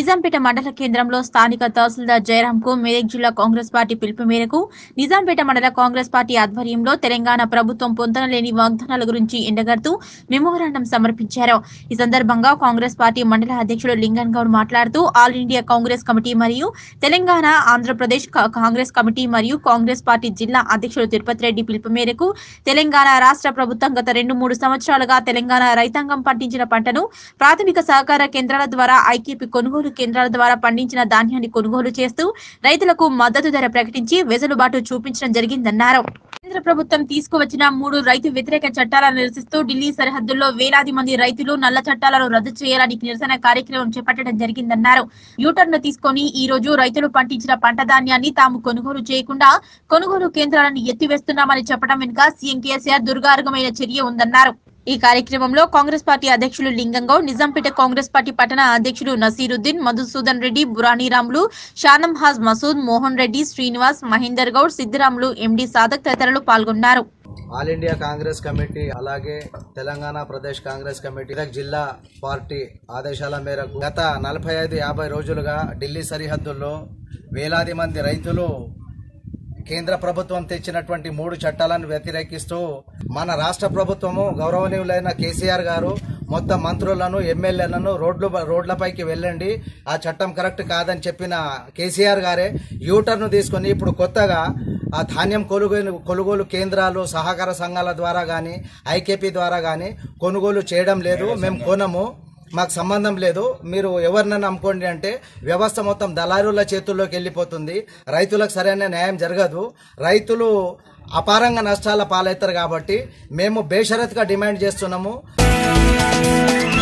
నిజాంపేట మండల కేంద్రంలో స్థానిక తహసీల్దార్ జయరాంకు మెదక్ జిల్లా కాంగ్రెస్ పార్టీ పిలుపు మేరకు నిజాంపేట మండల కాంగ్రెస్ పార్టీ ఆధ్వర్యంలో తెలంగాణ ప్రభుత్వం పొందనలేని వాగ్దానాల గురించి ఎండగడుతూ మెమోరాండం సమర్పించారు ఈ సందర్భంగా కాంగ్రెస్ పార్టీ మండల అధ్యక్షుడు లింగన్ గౌడ్ మాట్లాడుతూ ఆల్ ఇండియా కాంగ్రెస్ కమిటీ మరియు తెలంగాణ ఆంధ్రప్రదేశ్ కా- కాంగ్రెస్ కమిటీ మరియు కాంగ్రెస్ పార్టీ జిల్లా అధ్యక్షుడు తిరుపతి రెడ్డి పిలుపు మేరకు తెలంగాణ రాష్ట్ర ప్రభుత్వం గత రెండు మూడు సంవత్సరాలుగా తెలంగాణ రైతాంగం పండించిన పంటను ప్రాథమిక సహకార కేంద్రాల ద్వారా ఐకేపీ కొనుగోలు కేంద్రాల ద్వారా పండించిన ధాన్యాన్ని కొనుగోలు చేస్తూ రైతులకు మద్దతు ధర ప్రకటించి వెసులుబాటు చూపించడం జరిగిందన్నారు కేంద్ర ప్రభుత్వం తీసుకువచ్చిన మూడు రైతు వ్యతిరేక చట్టాలను నిరసిస్తూ ఢిల్లీ సరిహద్దుల్లో వేలాది మంది రైతులు నల్ల చట్టాలను రద్దు చేయాలని నిరసన కార్యక్రమం చేపట్టడం జరిగిందన్నారు యూటర్న్ తీసుకొని ఈ రోజు రైతులు పండించిన పంట ధాన్యాన్ని తాము కొనుగోలు చేయకుండా కొనుగోలు కేంద్రాలను ఎత్తివేస్తున్నామని చెప్పడం వెనుక సీఎం కేసీఆర్ దుర్గార్గమైన చర్య ఉందన్నారు ఈ కార్యక్రమంలో కాంగ్రెస్ పార్టీ అధ్యక్షులు లింగంగౌడ్ నిజాంపేట కాంగ్రెస్ పార్టీ పట్టణ అధ్యక్షుడు నసీరుద్దీన్ మధుసూదన్ రెడ్డి బురానీరాములు షానం హాజ్ మసూద్ మోహన్ రెడ్డి శ్రీనివాస్ మహేందర్ గౌడ్ సిద్దిరాములు ఎండి సాదక్ తదితరులు పాల్గొన్నారు ఆల్ ఇండియా కాంగ్రెస్ కమిటీ అలాగే తెలంగాణ ప్రదేశ్ కాంగ్రెస్ కమిటీ మెదక్ జిల్లా పార్టీ ఆదేశాల మేరకు గత నలభై ఐదు యాభై రోజులుగా ఢిల్లీ సరిహద్దుల్లో వేలాది మంది రైతులు కేంద్ర ప్రభుత్వం తెచ్చినటువంటి మూడు చట్టాలను వ్యతిరేకిస్తూ మన రాష్ట్ర ప్రభుత్వము గౌరవనీయులైన కేసీఆర్ గారు మొత్తం మంత్రులను ఎమ్మెల్యేలను రోడ్లు రోడ్లపైకి వెళ్ళండి ఆ చట్టం కరెక్ట్ కాదని చెప్పిన కేసీఆర్ గారే యూటర్ను తీసుకొని ఇప్పుడు కొత్తగా ఆ ధాన్యం కొనుగోలు కొనుగోలు కేంద్రాలు సహకార సంఘాల ద్వారా కానీ ఐకేపీ ద్వారా కానీ కొనుగోలు చేయడం లేదు మేము కొనము మాకు సంబంధం లేదు మీరు ఎవరినైనా నమ్ముకోండి అంటే వ్యవస్థ మొత్తం దళారుల చేతుల్లోకి వెళ్ళిపోతుంది రైతులకు సరైన న్యాయం జరగదు రైతులు అపారంగా నష్టాల పాలవుతారు కాబట్టి మేము బేషరత్గా డిమాండ్ చేస్తున్నాము